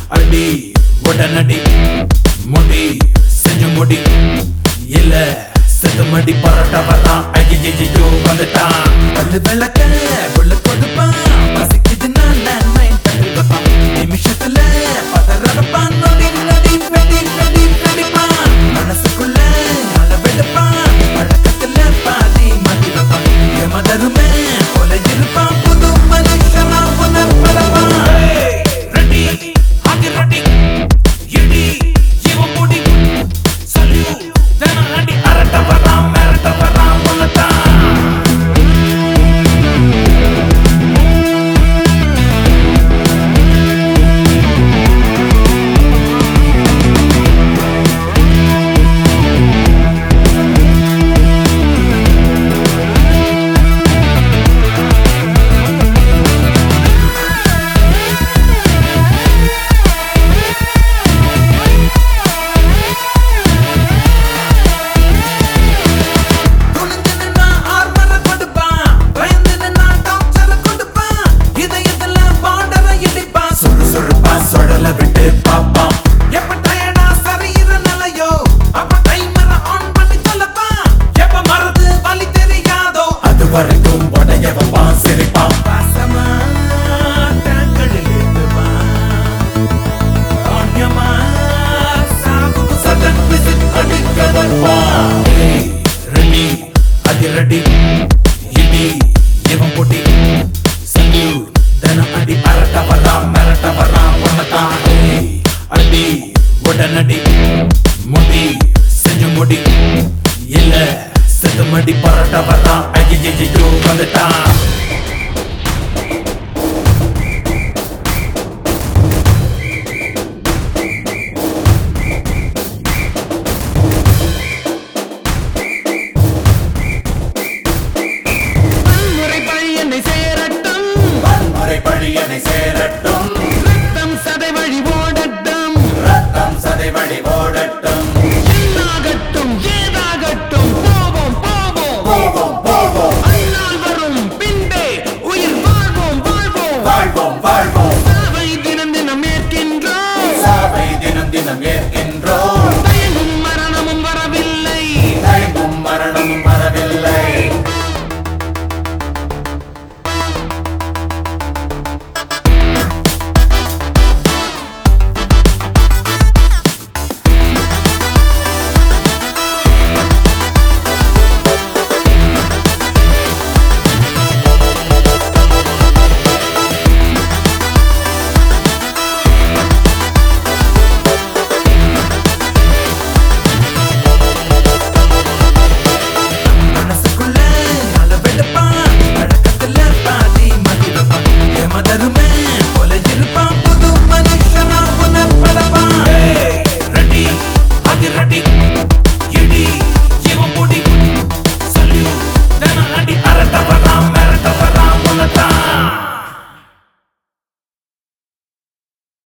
அடி உடனடி முடி செஞ்சு முடி இல்ல செத்து மடி பரோட்டா வர்றான் ஐயோ வந்துட்டான் பல்லு விளக்க உள்ள கொடுப்பான் பசிக்குது நான் நன்மை தள்ளி வைப்பான் நிமிஷத்துல பதறப்பான் நொடி நொடி வெடி வெடி வெடிப்பான் மனசுக்குள்ள அளவெடுப்பான் பழக்கத்துல பாதி மதி வைப்பான் எமதருமே கொல இருப்பான் புது மனுஷனா உணர்வரப்பான் ரெடி ஆகி ரெடி இடி இவன் முடி சல்யூட் தினம் அடி அரட்ட வரான் மிரட்ட வரான் உன்னதான் துணிஞ்சு நின்னா ஆர்மரை கொடுப்பான். பயந்து நின்னா டார்ச்சரை கொடுப்பான். இதயத்துல border அ இடிப்பான். சுறுசுறுப்பா சுழல விட்டு பார்ப்பான். எப்ப tired ஆ சரியிற நிலையோ, அப்ப timer அ on பண்ணி சொல்லப்பான். எப்ப மறந்து வலி தெரியாதோ, அது வரைக்கும் உடைய வைப்பான், சிரிப்பான். பாசமா தாங்களில் ஏத்துவான். ஆன்யமா சாவுக்கு sudden visit அடிக்க வருவான். ஏய், ரெடி அதிரடி இடி இவன் பொடி சல்யூட் தினம் அடி அரட்ட வரான் மிரட்ட வரான் உன்னதான் ஏய், அடி உடனடி முடி செஞ்சு முடி இல்ல செத்து மடி பரோட்டா வரான் ஐயோ வந்துட்டான் வன்முறை பழி என்னை சேரட்டும் வன்முறை பழி என்னை சேரட்டும் ரத்தம் சதை வழி ஓடட்டும் ரத்தம் சதை வழி ஓடட்டும் என்னாகட்டும் ஏதாகட்டும் போவோம் போவோம் போவோம் போவோம் அந்நாள் வரும் பின்பே உயிர் வாழ்வோம் வாழ்வோம் வாழ்வோம் வாழ்வோம் சாவை தினம் தினம் ஏற்கின்றோம் சாவை தினம் தினம் ஏற்க